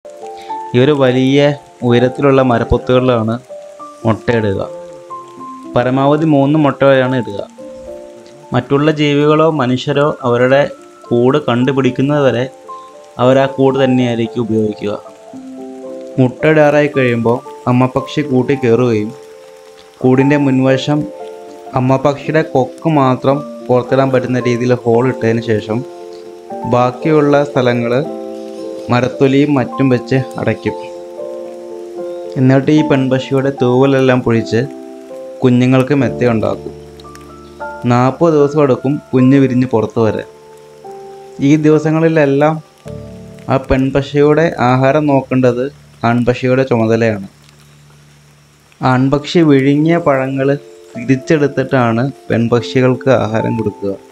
ഇവർ വലിയ ഉയരത്തിലുള്ള മരപ്പൊത്തുകളിലാണ് മുട്ടയിടുക പരമാവധി മൂന്ന് മുട്ട വരെയാണ് ഇടുക മറ്റുള്ള ജീവികളോ മനുഷ്യരോ അവരുടെ കൂട് കണ്ടുപിടിക്കുന്നത് വരെ അവർ ആ കൂട് തന്നെയായിരിക്കും ഉപയോഗിക്കുക മുട്ടയിടാറായി കഴിയുമ്പോൾ അമ്മപ്പക്ഷി കൂട്ടി കയറുകയും കൂടിൻ്റെ മുൻവശം അമ്മപ്പക്ഷിയുടെ കൊക്ക് മാത്രം പുറത്തിടാൻ പറ്റുന്ന രീതിയിൽ ഹോൾ ഇട്ടതിന് ശേഷം ബാക്കിയുള്ള സ്ഥലങ്ങൾ മരത്തൊലിയും മറ്റും വെച്ച് അടയ്ക്കും എന്നിട്ട് ഈ പെൺപക്ഷിയുടെ തൂവലെല്ലാം പൊഴിച്ച് കുഞ്ഞുങ്ങൾക്ക് മെത്ത ഉണ്ടാക്കും നാൽപ്പത് ദിവസം എടുക്കും കുഞ്ഞ് വിരിഞ്ഞ് പുറത്തു വരാൻ ഈ ദിവസങ്ങളിലെല്ലാം ആ പെൺപക്ഷിയുടെ ആഹാരം നോക്കേണ്ടത് ആൺപക്ഷിയുടെ ചുമതലയാണ് ആൺപക്ഷി വിഴുങ്ങിയ പഴങ്ങൾ തിരിച്ചെടുത്തിട്ടാണ് പെൺപക്ഷികൾക്ക് ആഹാരം കൊടുക്കുക